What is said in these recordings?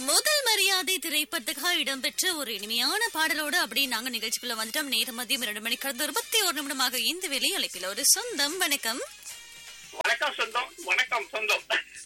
முதல் மரியாதை திரைப்படத்துக்காக இடம்பெற்ற ஒரு இனிமையான பாடலோடு அப்படி நாங்க நிகழ்ச்சிக்குள்ள வந்துட்டோம் நேரம் மதியம் இரண்டு மணி கடந்த இருபத்தி ஒரு நிமிடமாக இந்த வேலை அழைப்பில் ஒரு சொந்தம் வணக்கம் வணக்கம் சொந்தம் வணக்கம் சொந்தம்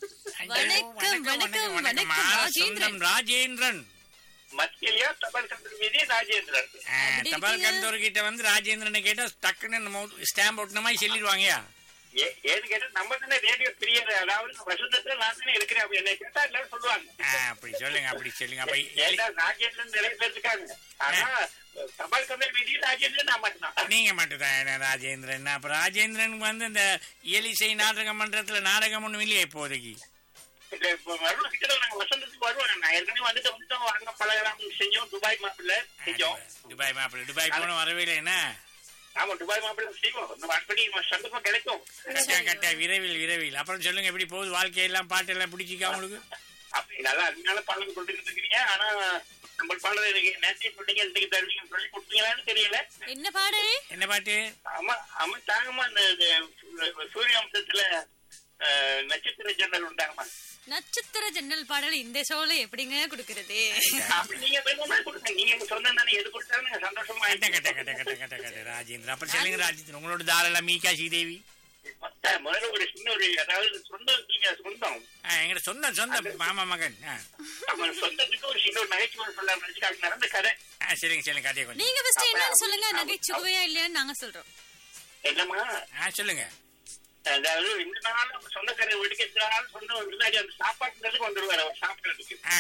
வணக்கம், வணக்கம், வணக்கம், ஆ, ராஜேந்திரன். சொந்தம் ராஜேந்திரன் மத்தியிலேயே தபால் சந்திர மீதி ராஜேந்திரன் ஆ, அப்படி தபால் இருக்கீங்க? கந்தூர் கிட்ட வந்து ராஜேந்திரனை கேட்டா டக்குன்னு ஸ்டாம்ப் ஒட்டின மாதிரி சொல்லிடுவாங்கயா ஏ- ஏன்னு கேட்டா நம்ம தானே ரேடியோ பிரியர் அதாவது வசந்தத்துல நான் தானே இருக்கிறேன் அப்படி என்னை கேட்டா எல்லாரும் சொல்லுவாங்க ஆ, அப்படி சொல்லுங்க அப்படி சொல்லுங்க அப்ப ஏன்னா ராஜேந்திரன் நிறைய பேர் இருக்காங்க ஆனா தபால் சந்திர மீதி ராஜேந்திரன் நான் மட்டும்தான் நீங்க மட்டும்தான் என்ன ராஜேந்திரன் அப்ப ராஜேந்திரனுக்கு வந்து இந்த இயலிசை நாடக மன்றத்துல நாடகம் ஒண்ணும் இல்லையா இப்போதைக்கு இல்ல, இப்ப வருவோம் கிட்ட நாங்க வசந்தத்துக்கு வருவோம் நான் ஏற்கனவே வந்துட்டு வந்துட்டோம் வாங்க பழகலாம் செஞ்சோம் துபாய் மாப்பிள்ள செஞ்சோம் துபாய் மாப்பிள்ளை துபாய் போன வரவே இல்லை என்ன ஆமா துபாய் மாப்பிள்ள செய்வோம் இந்த வாட்படி சந்தர்ப்பம் கிடைக்கும் கட்டா கட்டா விரைவில் விரைவில் அப்புறம் சொல்லுங்க எப்படி போகுது வாழ்க்கையெல்லாம் பாட்டு எல்லாம் பிடிச்சிக்கா உங்களுக்கு அப்படி நல்லா அருமையான பாடல் கொடுத்துக்கிட்டு இருக்கிறீங்க ஆனா நம்ம பாடல் எனக்கு நேற்று சொன்னீங்க இன்னைக்கு தருவீங்க சொல்லி கொடுத்தீங்களான்னு தெரியல என்ன பாடல் என்ன பாட்டு ஆமா ஆமா தாங்கம்மா இந்த இந்த சூரிய வம்சத்துல அஹ், நட்சத்திர ஜன்னல் உண்டாங்கம்மா நட்சத்திர ஜன்னல் பாடல் இந்த ஷோல எப்படிங்க கொடுக்கறது அப்படி நீங்க வேணும்னா கொடுங்க நீங்க சொந்தம் தானே எது கொடுத்தாலும் நீங்க சந்தோஷமா கட்ட கட்ட கட்ட கட்ட கட்ட கட்ட ராஜேந்திரன் அப்புறம் சொல்லுங்க ராஜேந்திரன் உங்களோட தாராள மீகா ஸ்ரீதேவி மொத்த முதல்ல ஒரு சின்ன ஒரு அதாவது சொந்தம் நீங்க சொந்தம் ஆ, எங்கட சொந்தம் சொந்தம் மாமா மகன் ஆ. நம்ம சொந்தத்துக்கு ஒரு சின்ன ஒரு நகைச்சுவை சொல்ல நினைச்சு அது நடந்த கதை ஆ, சரிங்க சரிங்க கதையை கொஞ்சம் நீங்க ஃபர்ஸ்ட் என்னன்னு சொல்லுங்க நகைச்சுவையா இல்லையான்னு நாங்க சொல்றோம் என்னம்மா ஆ சொல்லுங்க அதாவது இந்த நாள் நம்ம சொந்தக்காரர் வீட்டுக்கு எத்தனை நாள் சொந்த விருந்தாடி அந்த சாப்பாட்டுக்கு வந்துருவாரு அவர் சாப்பிடறதுக்கு ஆ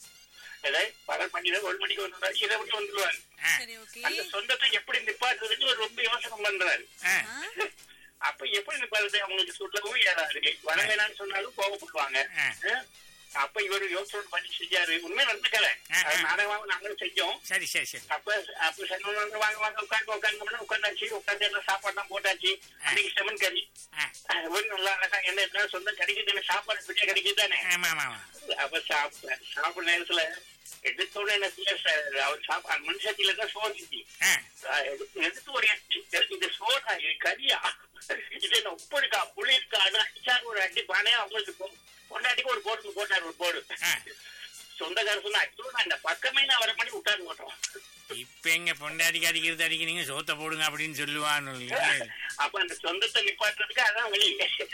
ஏதாவது பகல் மணியில ஒரு மணிக்கு வந்துருவாரு இதை விட்டு வந்துருவாரு ஆ சரி ஓகே அந்த சொந்தத்தை எப்படி நிப்பாட்டுறதுன்னு ஒரு ரொம்ப யோசனை பண்றாரு ஆ அப்ப எப்படி நிப்பாடுறது அவங்களுக்கு சொல்லவும் ஏறாது வர வேணாம்னு சொன்னாலும் கோவப்படுவாங்க ஆ. அஹ், அப்ப இவர் யோசனை பண்ணி செஞ்சாரு உண்மை நடந்துக்கல ஆ, ஆ. நாடகமாக நாங்களும் செஞ்சோம் சரி சரி சரி அப்ப அப்ப சொன்னவங்க வாங்க வாங்க உட்காந்து உட்காந்து உட்காந்தாச்சு உட்காந்து எல்லாம் சாப்பாடுலாம் போட்டாச்சு அன்னைக்கு செமன் கறி ஆ அஹ், ஒரு நல்லா அழகா என்ன இருந்தாலும் சொந்தம் கிடைக்குது சாப்பாடு பிடிச்சா கிடைக்குது தானே ஆமா ஆமா ஆமா அப்ப சாப்பிட சாப்பிட நேரத்துல எடுத்தோட என்ன செய்ய சார் அவர் சாப்பா மனுஷத்தில தான் சோதிச்சு ஆ எடுத்து எடுத்து ஒரு எட்டு எனக்கு இந்த சோடா இது கரியா இது என்ன உப்பு இருக்கா புளி இருக்கா அது அடிச்சாரு ஒரு அடி பானே அவங்களுக்கு பொ- பொண்டாட்டிக்கு ஒரு போட்டு போட்டாரு ஒரு போடு ஆ. சொந்தக்கார சொன்னா ஐயோ நான் இந்த பக்கமே நான் வர பண்ணி விட்டாரு மாட்டோம் இப்ப எங்க பொண்டாடிக்கு அடிக்கிறது அடிக்கிறீங்க சோத்த போடுங்க அப்படின்னு சொல்லுவான்னு அப்ப அந்த சொந்தத்தை நிப்பாட்டுறதுக்கு அதான் வழி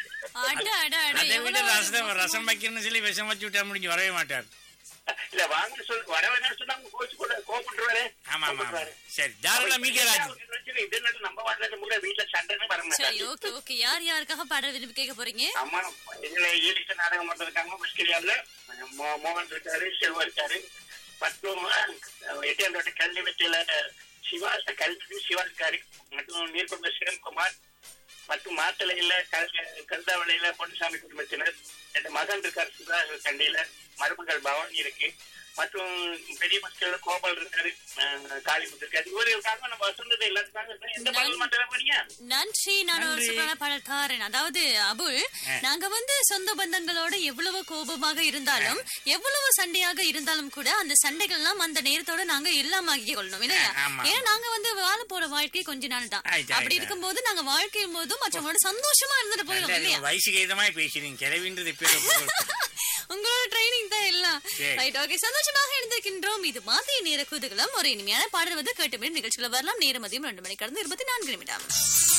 அட அட அட அதை விட எவ்வளவு ரசம் ரசம் வைக்கணும்னு சொல்லி விஷம் வச்சு விட்டா முடிஞ்சு வரவே மாட்டார் இல்ல வாங்க சொல்லு வர வேணாம்னு சொன்னா அவங்க கோச்சு கூட கோபப்படுவாரு ஆமா ஆமா ஆமா சரி தாராள மீக ராஜ் இது என்னது நம்ம வாழ்றது கூட வீட்டுல சண்டைன்னு வர சரி மாட்டாங்க ஓகே ஓகே யார் யாருக்காக பாடல் விரும்பி கேட்க போறீங்க அம்மா இதுல ஈடிச்ச நாடகம் மட்டும் இருக்காங்க முஸ்கிரியால மோகன் இருக்காரு செல்வா இருக்காரு மற்றும் அஹ், எட்டியாந்தோட்ட கல்வி வெற்றியில சிவா கல்வி சிவா இருக்காரு மற்றும் நீர்கொண்ட சிவன்குமார் மற்றும் மாத்தளையில கருதாவளையில பொன்னுசாமி குடும்பத்தினர் ரெண்டு மகன் இருக்காரு சுதா கண்டியில மருமகள் பவானி இருக்கு மற்றும் பெரிய மக்கள் கோபால் இருக்காரு அஹ், காளிமுத்து இருக்காரு இவரு இருக்காங்க நம்ம வசந்தது எல்லாத்துக்காக எந்த படம் மட்டும் பண்ணீங்க நன்றி நான் ஒரு நன்றி. சூப்பரான பாடல் தாரேன் அதாவது அபுல் நாங்க வந்து சொந்த பந்தங்களோட எவ்வளவு கோபமாக இருந்தாலும் எவ்வளவு சண்டையாக இருந்தாலும் கூட அந்த சண்டைகள்லாம் அந்த நேரத்தோட நாங்க இல்லாம கொள்ளணும் இல்லையா ஆ, ஆமா. ஏன்னா நாங்க வந்து வாழ போற வாழ்க்கை கொஞ்ச நாள் தான் ஆயிட்டு, அப்படி ஆயிட்டு. இருக்கும்போது நாங்க வாழ்க்கையும் போதும் மற்றவங்களோட சந்தோஷமா இருந்துட்டு போயிடும் இல்லையா வயசுக்கு ஏதமாய் பேசுறீங்க கிளவின்றது இப்ப உங்களோட ட்ரைனிங் தான் எல்லாம் சரி. ரைட் ஓகே சந்தோஷமாக இருந்திருக்கின்றோம் இது மாதிரி நேர குதூகலம் ஒரு இனிமையான பாடல் வந்து கேட்டு நிகழ்ச்சிகளை வரலாம் நேரம் மதியம் ரெண்டு மணி கடந்து இருபத்தி நான்கு நிமிடம்